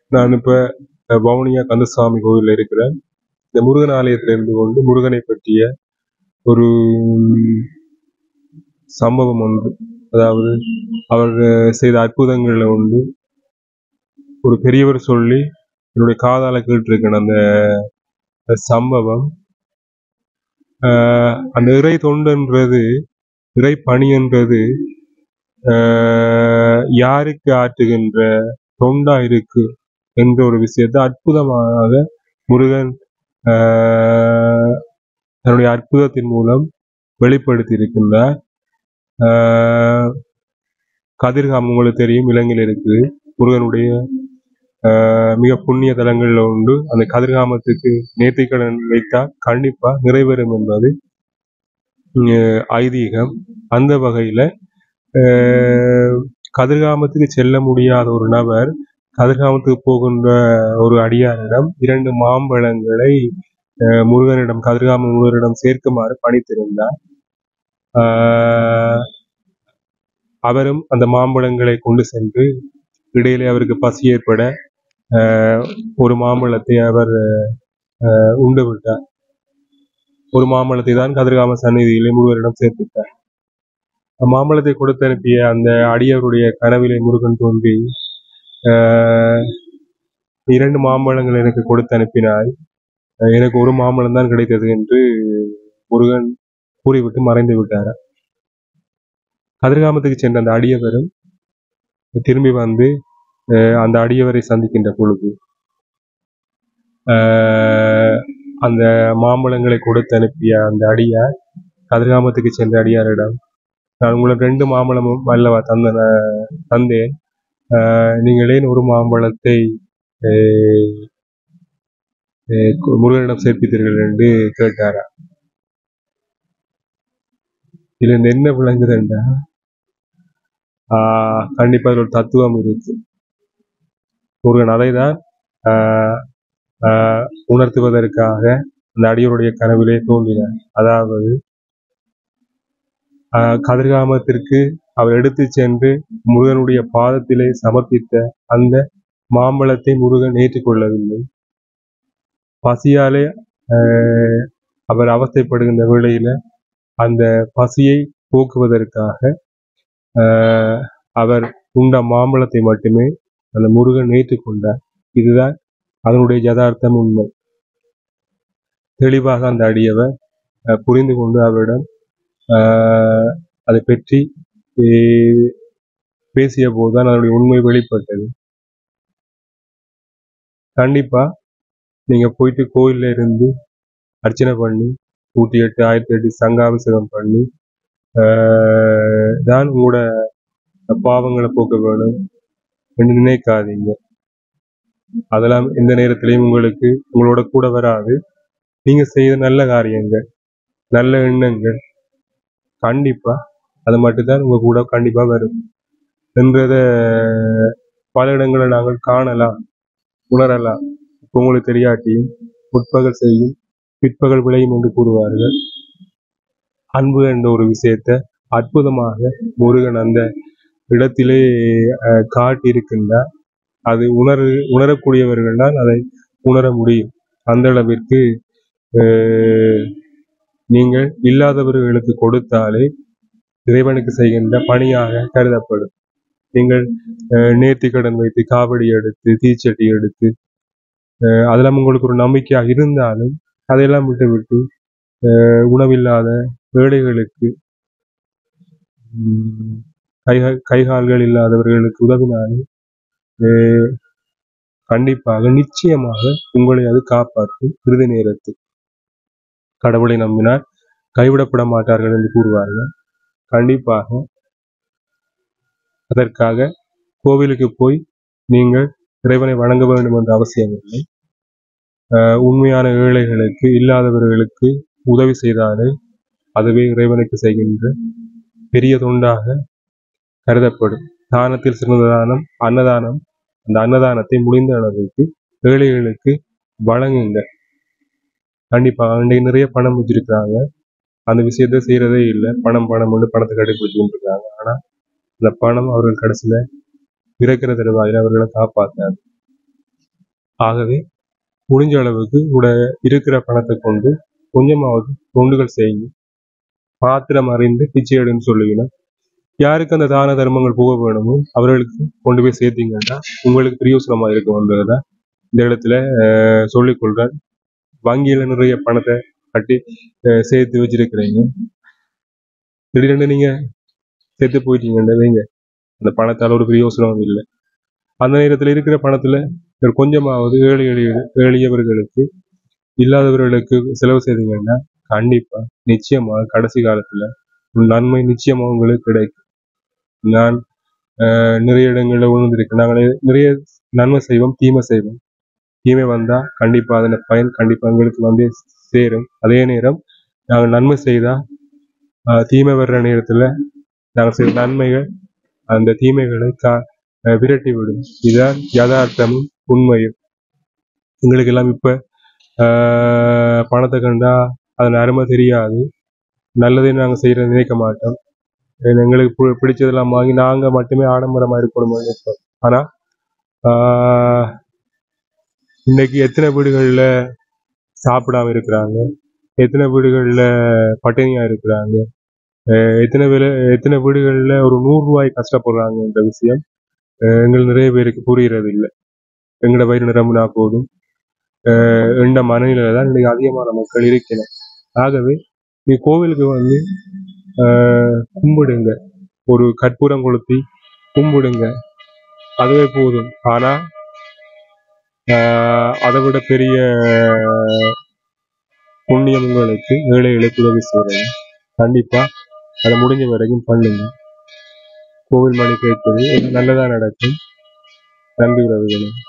நான் இப்போ வவுனியா கந்தசாமி கோவிலில் இருக்கிறேன் இந்த முருகன் ஆலயத்தில் இருந்து கொண்டு முருகனை பற்றிய ஒரு சம்பவம் ஒன்று அதாவது அவர் செய்த அற்புதங்களில் ஒன்று ஒரு பெரியவர் சொல்லி என்னுடைய காதால கேட்டிருக்கேன் அந்த சம்பவம் ஆஹ் அந்த இறை தொண்டுன்றது இறை பணின்றது ஆஹ் யாருக்கு ஆற்றுகின்ற தொண்டா இருக்கு என்ற ஒரு விஷயத்தை அற்புதமாக முருகன் ஆஹ் தன்னுடைய அற்புதத்தின் மூலம் வெளிப்படுத்தி இருக்கின்றார் ஆஹ் கதிர்காம் உங்களுக்கு தெரியும் இலங்கையில் இருக்குது முருகனுடைய ஆஹ் மிக புண்ணிய தலங்கள்ல உண்டு அந்த கதிர்காமத்துக்கு நேர்த்திக்கடன் வைத்தால் கண்டிப்பா நிறைவேறும் என்பது ஆஹ் ஐதீகம் அந்த வகையில ஆஹ் கதிர்காமத்துக்கு செல்ல முடியாத ஒரு நபர் கதிர்காமத்துக்கு போகின்ற ஒரு அடியாரிடம் இரண்டு மாம்பழங்களை ஆஹ் முருகனிடம் கதிர்காம முருகனிடம் சேர்க்குமாறு பணித்திருந்தார் ஆஹ் அவரும் அந்த மாம்பழங்களை கொண்டு சென்று இடையிலே அவருக்கு பசி ஏற்பட ஆஹ் ஒரு மாம்பழத்தை அவர் ஆஹ் உண்டு விட்டார் ஒரு மாம்பழத்தை தான் கதிர்காம சந்நிதியிலே முருகனிடம் சேர்த்துட்டார் மாம்பழத்தை கொடுத்து அனுப்பிய அந்த அடியவருடைய கனவிலே முருகன் தோன்றி ஆஹ் இரண்டு மாம்பழங்கள் எனக்கு கொடுத்து அனுப்பினாய் ஆஹ் எனக்கு ஒரு மாம்பழம் தான் கிடைத்தது என்று முருகன் கூறிவிட்டு மறைந்து விட்டார் கதிர்காமத்துக்கு சென்ற அந்த அடியவரும் திரும்பி வந்து ஆஹ் அந்த அடியவரை சந்திக்கின்ற பொழுது ஆஹ் அந்த மாம்பழங்களை கொடுத்து அனுப்பிய அந்த அடியார் கதிர்காமத்துக்கு சென்ற அடியாரிடம் நான் உங்களுக்கு ரெண்டு மாம்பழமும் அல்லவா தந்த தந்தேன் ஆஹ் நீங்கள் ஏன் ஒரு மாம்பழத்தை ஆஹ் ஆஹ் முருகனிடம் சேர்ப்பித்தீர்கள் என்று கேட்டாரா இதுல இருந்து என்ன விளங்குதுண்டா ஆஹ் கண்டிப்பா இதுல ஒரு தத்துவம் இருக்கு முருகன் அதை தான் ஆஹ் ஆஹ் உணர்த்துவதற்காக அந்த அடியவருடைய கனவிலே தோன்றினார் அதாவது ஆஹ் கதிர்காமத்திற்கு அவர் எடுத்து சென்று முருகனுடைய பாதத்திலே சமர்ப்பித்த அந்த மாம்பழத்தை முருகன் ஏற்றுக்கொள்ளவில்லை பசியாலே ஆஹ் அவர் அவஸ்தைப்படுகின்ற வேளையில அந்த பசியை போக்குவதற்காக ஆஹ் அவர் உண்ட மாம்பழத்தை மட்டுமே அந்த முருகன் ஏற்றுக்கொண்டார் இதுதான் அதனுடைய யதார்த்தம் உண்மை தெளிவாக அந்த அடியவர் ஆஹ் புரிந்து கொண்டு அவரிடம் ஆஹ் அதை பற்றி பே- பேசிய போதுதான் அதனுடைய உண்மை வெளிப்பட்டது கண்டிப்பா நீங்க போயிட்டு கோயில்ல இருந்து அர்ச்சனை பண்ணி நூற்றி எட்டு ஆயிரத்தி எட்டு சங்காபிஷேகம் பண்ணி ஆஹ் தான் உங்களோட பாவங்களை போக்க வேணும் என்று நினைக்காதீங்க அதெல்லாம் எந்த நேரத்திலையும் உங்களுக்கு உங்களோட கூட வராது நீங்க செய்த நல்ல காரியங்கள் நல்ல எண்ணங்கள் கண்டிப்பா அது மட்டும்தான் உங்க கூட கண்டிப்பா வரும் என்றத பல இடங்களை நாங்கள் காணலாம் உணரலாம் இப்போ உங்களுக்கு தெரியாட்டியும் முற்பகல் செய்யும் பிற்பகல் விளையும் என்று கூறுவார்கள் அன்பு என்ற ஒரு விஷயத்தை அற்புதமாக முருகன் அந்த இடத்திலே அஹ், காட்டியிருக்கின்றார் அது உணர் உணரக்கூடியவர்கள் தான் அதை உணர முடியும் அந்த அளவிற்கு அஹ், நீங்கள் இல்லாதவர்களுக்கு கொடுத்தாலே இறைவனுக்கு செய்கின்ற பணியாக கருதப்படும் நீங்கள் அஹ், நேர்த்திக்கடன் வைத்து காவடி எடுத்து தீச்சட்டி எடுத்து அஹ், அதெல்லாம் உங்களுக்கு ஒரு நம்பிக்கையாக இருந்தாலும் அதையெல்லாம் விட்டுவிட்டு அஹ், உணவில்லாத ஏழைகளுக்கு உம், கைகால் கைகால்கள் இல்லாதவர்களுக்கு உதவினாலே அஹ், கண்டிப்பாக நிச்சயமாக உங்களை அது காப்பாற்றும் இறுதி நேரத்தில் கடவுளை நம்பினார் கைவிடப்பட மாட்டார்கள் என்று கூறுவார்கள் கண்டிப்பாக அதற்காக கோவிலுக்கு போய் நீங்கள் இறைவனை வணங்க வேண்டும் என்ற அவசியம் இல்லை ஆஹ் உண்மையான ஏழைகளுக்கு இல்லாதவர்களுக்கு உதவி செய்தாலே அதுவே இறைவனுக்கு செய்கின்ற பெரிய தொண்டாக கருதப்படும் தானத்தில் சிறந்த தானம் அன்னதானம் அந்த அன்னதானத்தை முடிந்த அளவுக்கு ஏழைகளுக்கு வழங்குங்க கண்டிப்பா அன்றைக்கு நிறைய பணம் வச்சிருக்காங்க அந்த விஷயத்த செய்யறதே இல்லை பணம் பணம் வந்து பணத்தை கடைபிடிச்சு கொண்டிருக்காங்க ஆனா அந்த பணம் அவர்கள் கடைசியில இறக்கிற தருவாயில் அவர்களை காப்பாற்றாது ஆகவே முடிஞ்ச அளவுக்கு உங்களோட இருக்கிற பணத்தை கொண்டு கொஞ்சமாவது தொண்டுகள் செய்யுங்க பாத்திரம் அறிந்து பிச்சை எடுன்னு சொல்லுவீங்கன்னா யாருக்கு அந்த தான தர்மங்கள் போக வேணுமோ அவர்களுக்கு கொண்டு போய் சேர்த்தீங்கன்னா உங்களுக்கு பிரயோசனமா இருக்கும்ன்றதான் இந்த இடத்துல அஹ், சொல்லிக்கொள்றேன் வங்கியில நிறைய பணத்தை கட்டி அஹ், சேர்த்து வச்சிருக்கிறீங்க திடீரென்று நீங்க செத்து போயிட்டீங்கன்னு வைங்க அந்த பணத்தால் ஒரு பிரயோசனமும் இல்லை அந்த நேரத்தில் இருக்கிற பணத்துல ஒரு கொஞ்சமாவது ஏழை எளிய எளியவர்களுக்கு இல்லாதவர்களுக்கு செலவு செய்தீங்கன்னா கண்டிப்பா நிச்சயமா கடைசி காலத்துல ஒரு நன்மை நிச்சயமா உங்களுக்கு கிடைக்கும் நான் அஹ், நிறைய இடங்கள்ல உணர்ந்திருக்கேன் நாங்கள் நிறைய நன்மை செய்வோம் தீமை செய்வோம் தீமை வந்தா கண்டிப்பா அதன் பயன் கண்டிப்பா எங்களுக்கு வந்து சேரும் அதே நேரம் நாங்கள் நன்மை செய்தா அஹ், தீமை வர்ற நேரத்துல நாங்கள் செய்த நன்மைகள் அந்த தீமைகளை கா அஹ், விரட்டி விடும் இதுதான் யதார்த்தமும் உண்மையும் எங்களுக்கு எல்லாம் இப்ப ஆஹ், பணத்தை கண்டா அதன் அருமை தெரியாது நல்லதே நாங்கள் செய்யறது நினைக்க மாட்டோம் ஏன்னா எங்களுக்கு பி- பிடிச்சதெல்லாம் வாங்கி நாங்க மட்டுமே ஆடம்பரமா இருக்கணும் நினைப்போம் ஆனா ஆஹ், இன்னைக்கு எத்தனை வீடுகள்ல சாப்பிடாம இருக்கிறாங்க எத்தனை வீடுகள்ல பட்டினியா இருக்கிறாங்க அஹ் எத்தனை பேர் எத்தனை வீடுகள்ல ஒரு நூறு ரூபாய் கஷ்டப்படுறாங்கன்ற விஷயம் அஹ் எங்களுக்கு நிறைய பேருக்கு புரியறது இல்லை எங்களோட வயிறு நிரம்பினா போதும் அஹ் என்ற மனநிலையில தான் இன்னைக்கு அதிகமான மக்கள் இருக்கிறேன் ஆகவே நீ கோவிலுக்கு வந்து ஆஹ் கும்பிடுங்க ஒரு கற்பூரம் கொளுத்தி கும்பிடுங்க அதுவே போதும் ஆனா ஆஹ் அதை விட பெரிய புண்ணியம் உங்களுக்கு ஏழைகளுக்கு உதவி செய்யறது கண்டிப்பா அதை முடிஞ்ச வரைக்கும் பண்ணுங்க கோவில் மணி கேட்பது நல்லதா நடக்கும் நன்றி உறவுகளே